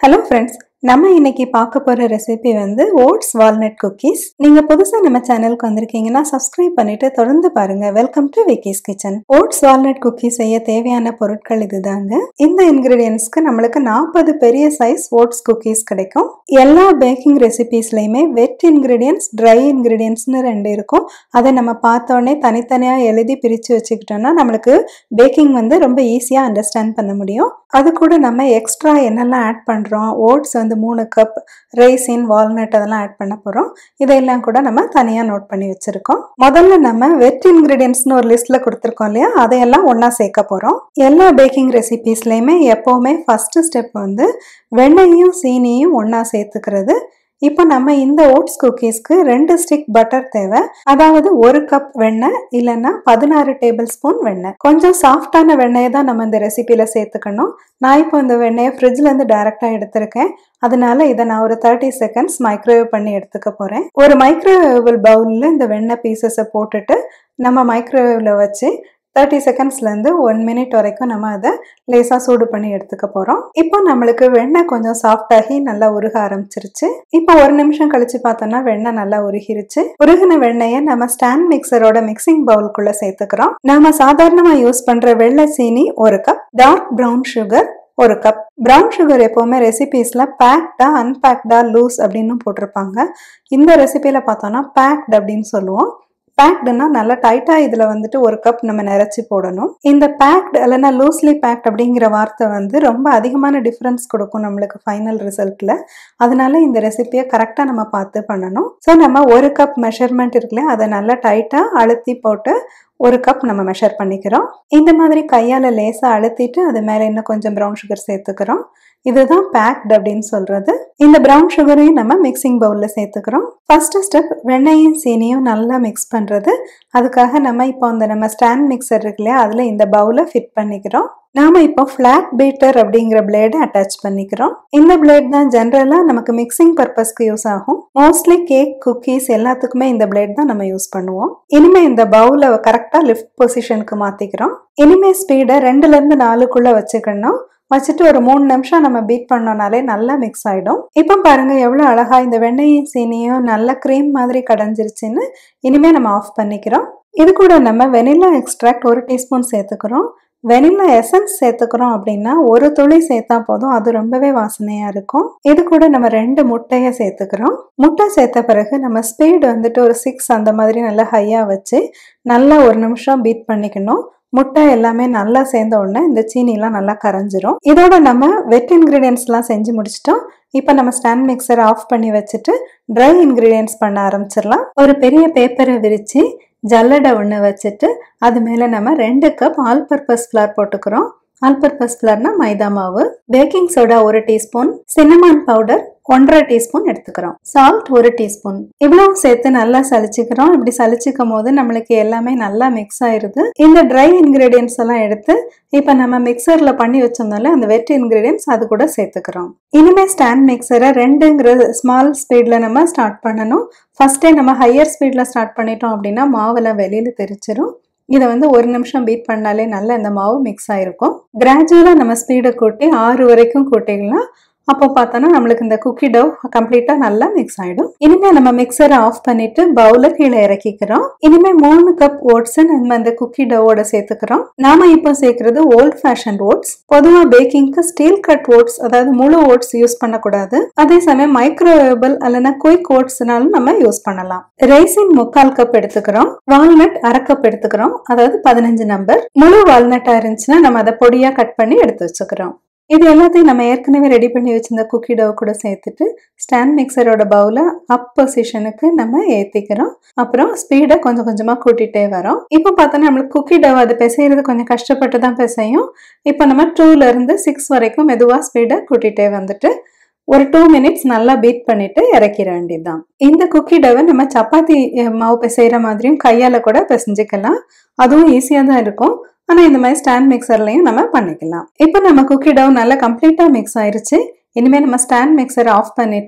hello friends நம்ம இன்னைக்கு பார்க்க போற ரெசிபி வந்து ஓட்ஸ் வால்நட் குக்கீஸ் நீங்க புதுசா நம்ம சேனலுக்கு வந்திருக்கீங்கன்னா சப்ஸ்கிரைப் பண்ணிட்டு தொடர்ந்து பாருங்க welcome to Vicky's kitchen oats walnut cookies செய்ய தேவையான பொருட்கள் இதுதாங்க இந்த இன்கிரீடியன்ஸ்க்கு நம்மளுக்கு நாற்பது பெரிய சைஸ் ஓட்ஸ் குக்கீஸ் கிடைக்கும் எல்லா பேக்கிங் ரெசிபீஸ்லயுமே வெட் இன்கிரீடியன்ஸ் ட்ரை இன்கிரீடியன்ஸ்னு ரெண்டு இருக்கும் அதை நம்ம பார்த்தோன்னே தனித்தனியா எழுதி பிரிச்சு வச்சுக்கிட்டோம்னா நம்மளுக்கு பேக்கிங் வந்து ரொம்ப ஈஸியாக அண்டர்ஸ்டாண்ட் பண்ண முடியும் அது கூட நம்ம எக்ஸ்ட்ரா என்னெல்லாம் ஆட் பண்ணுறோம் ஓட்ஸ் வந்து மூணு கப் ரைசின் வால்நட் அதெல்லாம் ஆட் பண்ண போகிறோம் இதையெல்லாம் கூட நம்ம தனியாக நோட் பண்ணி வச்சுருக்கோம் முதல்ல நம்ம வெட் இன்க்ரீடியன்ஸ்னு ஒரு லிஸ்ட்டில் கொடுத்துருக்கோம் இல்லையா அதையெல்லாம் ஒன்றா சேர்க்க போகிறோம் எல்லா பேக்கிங் ரெசிபீஸ்லையுமே எப்போவுமே ஃபஸ்ட்டு ஸ்டெப் வந்து வெண்ணெயும் சீனியும் ஒன்றா சேர்த்துக்கிறது இப்போ நம்ம இந்த ஓட்ஸ் குக்கீஸ்க்கு ரெண்டு ஸ்டிக் பட்டர் தேவை அதாவது ஒரு கப் வெண்ணெய் இல்லைன்னா பதினாறு டேபிள் ஸ்பூன் வெண்ணெய் கொஞ்சம் சாஃப்டான வெண்ணெயை தான் நம்ம இந்த ரெசிபியில் சேர்த்துக்கணும் நான் இப்போ இந்த வெண்ணெயை ஃப்ரிட்ஜ்லேருந்து டைரெக்டாக எடுத்திருக்கேன் அதனால இதை நான் ஒரு தேர்ட்டி செகண்ட்ஸ் மைக்ரோவேவ் பண்ணி எடுத்துக்க போகிறேன் ஒரு மைக்ரோவேவல் பவுலில் இந்த வெண்ணெய் பீசஸை போட்டுட்டு நம்ம மைக்ரோவேவில் வச்சு தேர்ட்டி செகண்ட்ஸ்லேருந்து ஒன் மினிட் வரைக்கும் நம்ம அதை லேசாக சூடு பண்ணி எடுத்துக்க போகிறோம் இப்போ நம்மளுக்கு வெண்ணெய் கொஞ்சம் சாஃப்டாகி நல்லா உருக ஆரம்பிச்சிருச்சு இப்போ ஒரு நிமிஷம் கழிச்சு பார்த்தோம்னா வெண்ணெய் நல்லா உருகிருச்சு உருகின வெண்ணெயை நம்ம ஸ்டாண்ட் மிக்சரோட மிக்சிங் பவுலுக்குள்ளே சேர்த்துக்கிறோம் நாம சாதாரணமாக யூஸ் பண்ணுற வெள்ளை சீனி ஒரு கப் டார்க் ப்ரௌன் சுகர் ஒரு கப் ப்ரௌன் சுகர் எப்போவுமே ரெசிபீஸில் பேக்டா அன்பேக்டா லூஸ் அப்படின்னு போட்டிருப்பாங்க இந்த ரெசிபியில் பார்த்தோம்னா பேக்ட் அப்படின்னு சொல்லுவோம் பேக்டுனா நல்லா டைட்டாக இதில் வந்துட்டு ஒரு கப் நம்ம நிறச்சி போடணும் இந்த பேக்டு இல்லைன்னா லூஸ்லி பேக்ட் அப்படிங்கிற வார்த்தை வந்து ரொம்ப அதிகமான டிஃப்ரென்ஸ் கொடுக்கும் நம்மளுக்கு ஃபைனல் ரிசல்ட்டில் அதனால இந்த ரெசிபியை கரெக்டாக நம்ம பார்த்து பண்ணணும் ஸோ நம்ம ஒரு கப் மெஷர்மெண்ட் இருக்குல்ல அதை நல்லா டைட்டாக அழுத்தி போட்டு ஒரு கப் நம்ம மெஷர் பண்ணிக்கிறோம் இந்த மாதிரி கையால் லேசாக அழுத்திட்டு அது மேலே இன்னும் கொஞ்சம் ப்ரௌன் சுகர் சேர்த்துக்கிறோம் இதுதான் பேக்ட் அப்படின்னு சொல்றது இந்த ப்ரௌன் சுகரையும் நம்ம மிக்சிங் பவுலில் சேர்த்துக்கிறோம் ஃபர்ஸ்ட் ஸ்டெப் வெண்ணெயும் சீனியும் நல்லா மிக்ஸ் பண்ணுறது அதுக்காக நம்ம இப்போ அந்த நம்ம ஸ்டாண்ட் மிக்சர் இருக்கு இல்லையா அதில் இந்த பவுலை ஃபிட் பண்ணிக்கிறோம் நாம இப்போ ஃபிளாட் பீட்டர் அப்படிங்கிற பிளேடை அட்டாச் பண்ணிக்கிறோம் இந்த பிளேட் தான் ஜென்ரலாக நமக்கு மிக்சிங் பர்பஸ்க்கு யூஸ் ஆகும் மோஸ்ட்லி கேக் குக்கீஸ் எல்லாத்துக்குமே இந்த பிளேட் தான் நம்ம யூஸ் பண்ணுவோம் இனிமே இந்த பவுலை கரெக்டாக லிஃப்ட் பொசிஷனுக்கு மாற்றிக்கிறோம் இனிமே ஸ்பீடை ரெண்டுலேருந்து நாலுக்குள்ளே வச்சுக்கணும் வச்சுட்டு ஒரு மூணு நிமிஷம் நம்ம பீட் பண்ணோம்னாலே நல்லா மிக்ஸ் ஆகிடும் இப்போ பாருங்க எவ்வளோ அழகா இந்த வெண்ணெயும் சீனியும் நல்ல க்ரீம் மாதிரி கடைஞ்சிருச்சுன்னு இனிமே நம்ம ஆஃப் பண்ணிக்கிறோம் இது கூட நம்ம வெனிலா எக்ஸ்ட்ராக்ட் ஒரு டீஸ்பூன் சேர்த்துக்கிறோம் வெனிலா எசன்ஸ் சேர்த்துக்கிறோம் அப்படின்னா ஒரு துளி சேர்த்தா போதும் அது ரொம்பவே வாசனையா இருக்கும் இது கூட நம்ம ரெண்டு முட்டையை சேர்த்துக்கிறோம் முட்டை சேர்த்த பிறகு நம்ம ஸ்பீடு வந்துட்டு ஒரு சிக்ஸ் அந்த மாதிரி நல்லா ஹையா வச்சு நல்லா ஒரு நிமிஷம் பீட் பண்ணிக்கணும் முட்டை எல்லாமே நல்லா சேர்ந்த உடனே இந்த சீனிலாம் நல்லா கரைஞ்சிரும் இதோட நம்ம வெட் இன்க்ரீடியன்ஸ்லாம் செஞ்சு முடிச்சிட்டோம் இப்போ நம்ம ஸ்டாண்ட் மிக்சர் ஆஃப் பண்ணி வச்சுட்டு ட்ரை இன்க்ரீடியன்ஸ் பண்ண ஆரம்பிச்சிடலாம் ஒரு பெரிய பேப்பரை விரித்து ஜல்லடை ஒன்று வச்சுட்டு அது மேலே நம்ம ரெண்டு கப் ஆல் பர்பஸ் ஃப்ளார் போட்டுக்கிறோம் ஆல் பர்பஸ் ஃப்ளார்னா மைதா மாவு பேக்கிங் சோடா ஒரு டீஸ்பூன் சின்னமான் பவுடர் ஒன்றரை டீஸ்பூன் எடுத்துக்கிறோம் சால்ட் ஒரு டீஸ்பூன் இவ்வளவு சேர்த்து நல்லா சலிச்சுக்கிறோம் இப்படி சலிச்சுக்கும் போது நம்மளுக்கு எல்லாமே நல்லா மிக்ஸ் ஆயிருது இந்த ட்ரை இன்கிரீடியன்ஸ் எல்லாம் எடுத்து இப்போ நம்ம மிக்சர்ல பண்ணி வச்சிருந்தோம்ல அந்த வெட் இன்கிரீடியன்ஸ் அது கூட சேர்த்துக்கிறோம் இனிமே ஸ்டாண்ட் மிக்சரை ரெண்டுங்கிற ஸ்மால் ஸ்பீட்ல நம்ம ஸ்டார்ட் பண்ணணும் ஃபர்ஸ்டே நம்ம ஹையர் ஸ்பீட்ல ஸ்டார்ட் பண்ணிட்டோம் அப்படின்னா மாவெல்லாம் வெளியில தெரிச்சிரும் இதை வந்து ஒரு நிமிஷம் பீட் பண்ணாலே நல்லா இந்த மாவு மிக்ஸ் ஆயிருக்கும் கிராஜுவலாக நம்ம ஸ்பீடை கூட்டி ஆறு வரைக்கும் கூட்டிக்கலாம் அப்போ பார்த்தோன்னா நம்மளுக்கு இந்த குக்கி டவ் கம்ப்ளீட்டாக நல்லா மிக்ஸ் ஆகிடும் இனிமேல் நம்ம மிக்சரை ஆஃப் பண்ணிட்டு பவுல கீழே இறக்கிக்கிறோம் இனிமேல் மூணு கப் ஓட்ஸ் நம்ம இந்த குக்கி டவோட சேர்த்துக்கிறோம் நாம இப்போ சேர்க்கறது ஓல்ட் ஃபேஷன் ஓட்ஸ் பொதுவாக பேக்கிங்க்கு ஸ்டீல் கட் ஓட்ஸ் அதாவது முழு ஓட்ஸ் யூஸ் பண்ணக்கூடாது அதே சமயம் மைக்ரோவேவபிள் அல்லனா குயிக் ஓட்ஸ்னாலும் நம்ம யூஸ் பண்ணலாம் ரைசின் முக்கால் கப் எடுத்துக்கிறோம் வால்நட் அரை கப் எடுத்துக்கிறோம் அதாவது பதினஞ்சு நம்பர் முழு வால்நட்டா இருந்துச்சுன்னா நம்ம அதை பொடியா கட் பண்ணி எடுத்து வச்சுக்கிறோம் இது எல்லாத்தையும் நம்ம ஏற்கனவே ரெடி பண்ணி வச்சிருந்த குக்கி டவ் கூட சேர்த்துட்டு ஸ்டாண்ட் மிக்சரோட பவுலை அப் பொசிஷனுக்கு நம்ம ஏற்றிக்கிறோம் அப்புறம் ஸ்பீடை கொஞ்சம் கொஞ்சமாக கூட்டிகிட்டே வரோம் இப்போ பார்த்தோன்னா நம்மளுக்கு குக்கி டவ் அது பிசைகிறது கொஞ்சம் கஷ்டப்பட்டு தான் பிசையும் இப்போ நம்ம டூலேருந்து சிக்ஸ் வரைக்கும் மெதுவாக ஸ்பீடை கூட்டிகிட்டே வந்துட்டு ஒரு டூ மினிட்ஸ் நல்லா பீட் பண்ணிட்டு இறக்கிட வேண்டியதுதான் இந்த குக்கி டவை நம்ம சப்பாத்தி மாவு பிசைகிற மாதிரியும் கையால் கூட பிசைஞ்சிக்கலாம் அதுவும் ஈஸியாக தான் இருக்கும் ஆனால் இந்த மாதிரி ஸ்டாண்ட் மிக்சர்லையும் நம்ம பண்ணிக்கலாம் இப்போ நம்ம குக்கி டவ் நல்லா கம்ப்ளீட்டாக மிக்ஸ் ஆயிருச்சு இனிமேல் நம்ம ஸ்டாண்ட் மிக்சரை ஆஃப் பண்ணிட்டு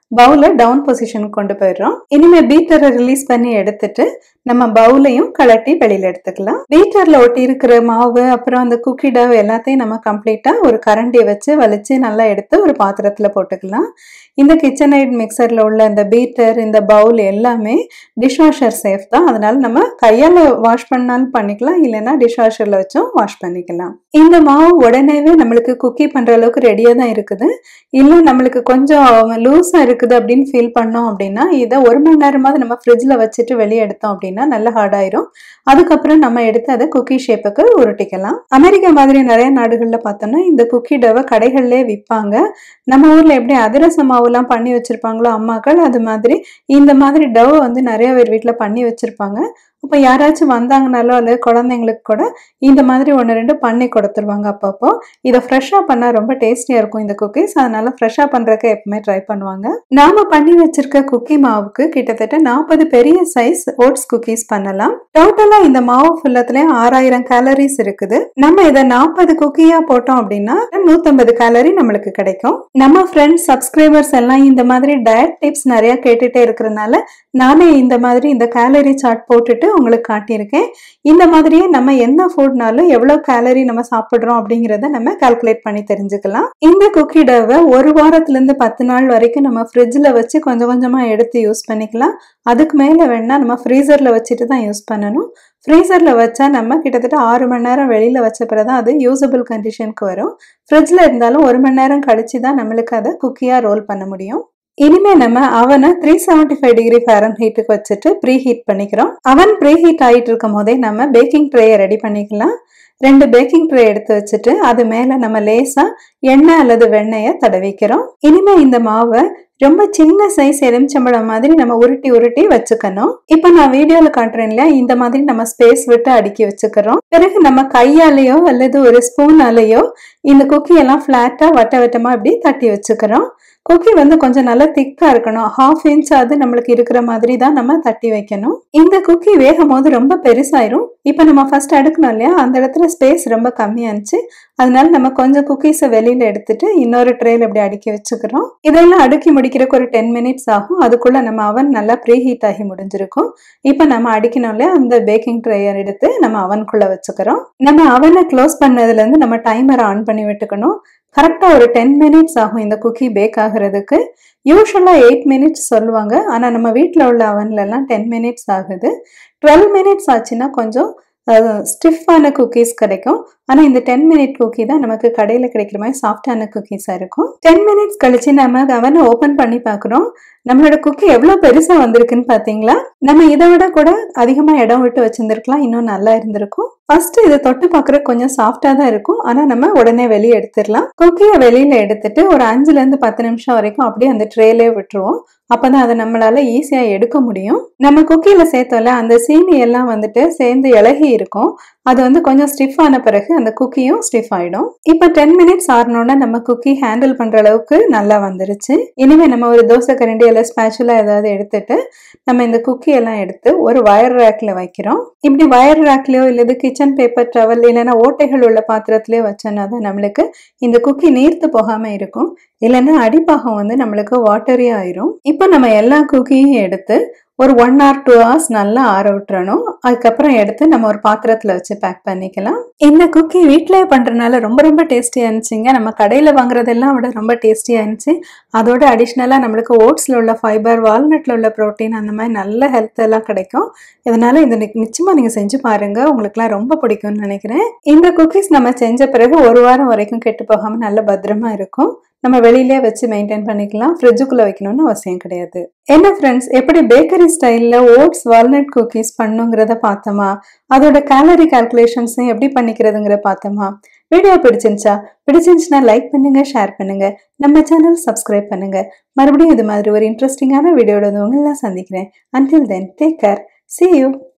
பவுல டவுன் பொசிஷனுக்கு கொண்டு போயிடுறோம் இனிமே பீட்டரை ரிலீஸ் பண்ணி எடுத்துட்டு நம்ம பவுலையும் கலட்டி வெளியில எடுத்துக்கலாம் பீட்டர்ல ஒட்டி இருக்கிற மாவு அப்புறம் அந்த குக்கி டவ் எல்லாத்தையும் நம்ம கம்ப்ளீட்டா ஒரு கரண்டியை வச்சு வலிச்சு நல்லா எடுத்து ஒரு பாத்திரத்துல போட்டுக்கலாம் இந்த கிச்சன் ஐட் மிக்சர்ல உள்ள இந்த பீட்டர் இந்த பவுல் எல்லாமே டிஷ்வாஷர் சேஃப் தான் அதனால நம்ம கையால வாஷ் பண்ணாலும் பண்ணிக்கலாம் இல்லைன்னா டிஷ்வாஷர்ல வச்சும் வாஷ் பண்ணிக்கலாம் இந்த மாவு உடனேவே நம்மளுக்கு குக்கி பண்ற அளவுக்கு ரெடியா தான் இருக்குது இல்லை நம்மளுக்கு கொஞ்சம் லூஸா இருக்குது அப்படின்னு ஃபீல் பண்ணோம் அப்படின்னா இதை ஒரு மணி நேரமாவது நம்ம ஃப்ரிட்ஜில் வச்சுட்டு வெளியே எடுத்தோம் அப்படின்னா நல்லா ஹார்ட் ஆயிரும் அதுக்கப்புறம் நம்ம எடுத்து அதை குக்கி ஷேப்புக்கு உருட்டிக்கலாம் அமெரிக்கா மாதிரி நிறைய நாடுகளில் பார்த்தோம்னா இந்த குக்கி டவை கடைகள்லேயே விற்பாங்க நம்ம ஊர்ல எப்படி அதிரச மாவுலாம் பண்ணி வச்சிருப்பாங்களோ அம்மாக்கள் அது மாதிரி இந்த மாதிரி டவ் வந்து நிறைய பேர் வீட்டில் பண்ணி வச்சிருப்பாங்க அப்போ யாராச்சும் வந்தாங்கனாலோ அல்லது குழந்தைங்களுக்கு கூட இந்த மாதிரி ஒன்று ரெண்டு பண்ணி கொடுத்துருவாங்க அப்பப்போ இதை ஃப்ரெஷ்ஷாக பண்ணால் ரொம்ப டேஸ்டியாக இருக்கும் இந்த குக்கீஸ் அதனால ஃப்ரெஷ்ஷாக பண்ணுறதுக்கு எப்பவுமே ட்ரை பண்ணுவாங்க நாம பண்ணி வச்சிருக்க குக்கி மாவுக்கு கிட்டத்தட்ட நாற்பது பெரிய சைஸ் ஓட்ஸ் குக்கீஸ் பண்ணலாம் டோட்டலாக இந்த மாவு ஃபுல்லத்துலேயும் ஆறாயிரம் கேலரிஸ் இருக்குது நம்ம இதை நாற்பது குக்கியாக போட்டோம் அப்படின்னா நூற்றம்பது கேலரி நம்மளுக்கு கிடைக்கும் நம்ம ஃப்ரெண்ட்ஸ் சப்ஸ்கிரைபர்ஸ் எல்லாம் இந்த மாதிரி டயட் டிப்ஸ் நிறைய கேட்டுட்டே இருக்கிறதுனால நானே இந்த மாதிரி இந்த கேலரி சார்ட் போட்டுட்டு உங்களுக்கு காட்டியிருக்கேன் இந்த மாதிரியே நம்ம என்ன ஃபுட்னாலும் எவ்வளோ கேலரி நம்ம சாப்பிட்றோம் அப்படிங்கிறத நம்ம கால்குலேட் பண்ணி தெரிஞ்சுக்கலாம் இந்த குக்கி டவை ஒரு வாரத்துலேருந்து பத்து நாள் வரைக்கும் நம்ம ஃப்ரிட்ஜில் வச்சு கொஞ்சம் கொஞ்சமாக எடுத்து யூஸ் பண்ணிக்கலாம் அதுக்கு மேலே வேணா நம்ம ஃப்ரீசரில் வச்சுட்டு தான் யூஸ் பண்ணணும் ஃப்ரீசரில் வச்சா நம்ம கிட்டத்தட்ட ஆறு மணி நேரம் வெளியில் வச்ச பிறகு தான் அது யூசபிள் கண்டிஷனுக்கு வரும் ஃப்ரிட்ஜில் இருந்தாலும் ஒரு மணி நேரம் கழிச்சு தான் நம்மளுக்கு அதை குக்கியாக ரோல் பண்ண முடியும் இனிமே நம்ம அவனை three seventy five degree Fahrenheit ஹீட்டுக்கு வச்சுட்டு ப்ரீ ஹீட் பண்ணிக்கிறோம் அவன் ப்ரீ ஹீட் ஆகிட்டு இருக்கும் போதே நம்ம பேக்கிங் ட்ரேயை ரெடி பண்ணிக்கலாம் ரெண்டு பேக்கிங் ட்ரே எடுத்து வச்சுட்டு அது மேலே நம்ம லேசாக எண்ணெய் அல்லது வெண்ணெயை தடவிக்கிறோம் இனிமே இந்த மாவை ரொம்ப சின்ன சைஸ் எலுமிச்சம்பழம் மாதிரி நம்ம உருட்டி உருட்டி வச்சுக்கணும் இப்போ நான் வீடியோவில் காட்டுறேன் இல்லையா இந்த மாதிரி நம்ம ஸ்பேஸ் விட்டு அடுக்கி வச்சுக்கிறோம் பிறகு நம்ம கையாலேயோ அல்லது ஒரு ஸ்பூனாலேயோ இந்த குக்கி எல்லாம் ஃப்ளாட்டாக வட்ட வட்டமாக இப்படி தட்டி வச்சுக்கிறோம் குக்கி வந்து கொஞ்சம் நல்லா திக்கா இருக்கணும் ஹாஃப் இன்ச் அது நம்மளுக்கு இருக்கிற மாதிரி தான் நம்ம தட்டி வைக்கணும் இந்த குக்கி வேகும் போது ரொம்ப பெருசாயிரும் இப்போ நம்ம ஃபர்ஸ்ட் அடுக்கணும் இல்லையா அந்த இடத்துல ஸ்பேஸ் ரொம்ப கம்மியாச்சு அதனால நம்ம கொஞ்சம் குக்கீஸை வெளியில எடுத்துட்டு இன்னொரு ட்ரேல இப்படி அடுக்கி வச்சுக்கிறோம் இதெல்லாம் அடுக்கி முடிக்கிறதுக்கு ஒரு டென் மினிட்ஸ் ஆகும் அதுக்குள்ள நம்ம அவன் நல்லா ப்ரீ ஹீட் ஆகி முடிஞ்சிருக்கும் இப்போ நம்ம அடிக்கணும் இல்லையா அந்த பேக்கிங் ட்ரேயர் எடுத்து நம்ம அவனுக்குள்ள வச்சுக்கிறோம் நம்ம அவனை க்ளோஸ் பண்ணதுல இருந்து நம்ம டைமரை ஆன் பண்ணி விட்டுக்கணும் கரெக்டாக ஒரு டென் மினிட்ஸ் ஆகும் இந்த குக்கி பேக் ஆகுறதுக்கு யூஸ்வலாக எயிட் மினிட்ஸ் சொல்லுவாங்க ஆனால் நம்ம வீட்டில் உள்ள அவன்லலாம் டென் மினிட்ஸ் ஆகுது டுவெல் மினிட்ஸ் ஆச்சுன்னா கொஞ்சம் ஸ்டிஃபான குக்கீஸ் கிடைக்கும் ஆனால் இந்த டென் மினிட் குக்கி தான் நமக்கு கடையில் கிடைக்கிற மாதிரி சாஃப்டான குக்கீஸாக இருக்கும் டென் மினிட்ஸ் கழிச்சு நம்ம அவனை ஓப்பன் பண்ணி பார்க்குறோம் நம்மளோட குக்கி எவ்வளோ பெருசாக வந்திருக்குன்னு பார்த்தீங்களா நம்ம இதை விட கூட அதிகமாக இடம் விட்டு வச்சிருந்துருக்கலாம் இன்னும் நல்லா இருந்திருக்கும் ஃபர்ஸ்ட் இதை தொட்டு பார்க்குற கொஞ்சம் சாஃப்டாக தான் இருக்கும் ஆனால் நம்ம உடனே வெளியே எடுத்துடலாம் குக்கியை வெளியில எடுத்துட்டு ஒரு அஞ்சுலேருந்து பத்து நிமிஷம் வரைக்கும் அப்படியே அந்த ட்ரேலே விட்டுருவோம் அப்பதான் அதை நம்மளால ஈஸியா எடுக்க முடியும் நம்ம குக்கியில சேர்த்தோம்ல அந்த சீனி எல்லாம் வந்துட்டு சேர்ந்து இலகி இருக்கும் அது வந்து கொஞ்சம் ஸ்டிஃப் ஆன பிறகு அந்த குக்கியும் ஸ்டிஃப் ஆயிடும் இப்போ டென் மினிட்ஸ் ஆறணும்னா நம்ம குக்கி ஹேண்டில் பண்ற அளவுக்கு நல்லா வந்துருச்சு இனிமே நம்ம ஒரு தோசை கரண்டி இல்லை ஸ்பேச்சுலா ஏதாவது எடுத்துட்டு நம்ம இந்த குக்கி எல்லாம் எடுத்து ஒரு வயர் ரேக்ல வைக்கிறோம் இப்படி வயர் ரேக்லயோ இல்லது கிச்சன் பேப்பர் டவல் இல்லைன்னா ஓட்டைகள் உள்ள பாத்திரத்திலயோ வச்சோன்னா தான் நம்மளுக்கு இந்த குக்கி நீர்த்து போகாம இருக்கும் இல்லைன்னா அடிப்பாகம் வந்து நம்மளுக்கு வாட்டரி ஆயிரும் இப்போ நம்ம எல்லா குக்கியும் எடுத்து ஒரு ஒன் ஆர் டூ ஹவர்ஸ் நல்லா ஆற விட்டுறணும் அதுக்கப்புறம் எடுத்து நம்ம ஒரு பாத்திரத்தில் வச்சு பேக் பண்ணிக்கலாம் இந்த குக்கி வீட்டிலே பண்ணுறதுனால ரொம்ப ரொம்ப டேஸ்டியாக இருந்துச்சுங்க நம்ம கடையில் வாங்குறதெல்லாம் விட ரொம்ப டேஸ்டியாக இருந்துச்சு அதோட அடிஷ்னலாக நம்மளுக்கு ஓட்ஸில் உள்ள ஃபைபர் வால்நட்டில் உள்ள ப்ரோட்டீன் அந்த மாதிரி நல்ல ஹெல்த் எல்லாம் கிடைக்கும் இதனால இந்த நிச்சயமாக நீங்கள் செஞ்சு பாருங்க உங்களுக்குலாம் ரொம்ப பிடிக்கும்னு நினைக்கிறேன் இந்த குக்கீஸ் நம்ம செஞ்ச பிறகு ஒரு வாரம் வரைக்கும் கெட்டு போகாமல் நல்ல பத்திரமா இருக்கும் நம்ம வெளியிலே வச்சு மெயின்டைன் பண்ணிக்கலாம் ஃப்ரிட்ஜுக்குள்ளே வைக்கணும்னு அவசியம் கிடையாது என்ன ஃப்ரெண்ட்ஸ் எப்படி பேக்கரி ஸ்டைலில் ஓட்ஸ் வால்நட் குக்கீஸ் பண்ணுங்கிறத பார்த்தோமா அதோட கேலரி கால்குலேஷன்ஸையும் எப்படி பண்ணிக்கிறதுங்கிற பார்த்தோமா வீடியோ பிடிச்சிருந்துச்சா பிடிச்சிருந்துச்சுன்னா லைக் பண்ணுங்க ஷேர் பண்ணுங்க நம்ம சேனல் சப்ஸ்கிரைப் பண்ணுங்க மறுபடியும் இது மாதிரி ஒரு இன்ட்ரெஸ்டிங்கான வீடியோட உங்களெல்லாம் சந்திக்கிறேன் until then take care see you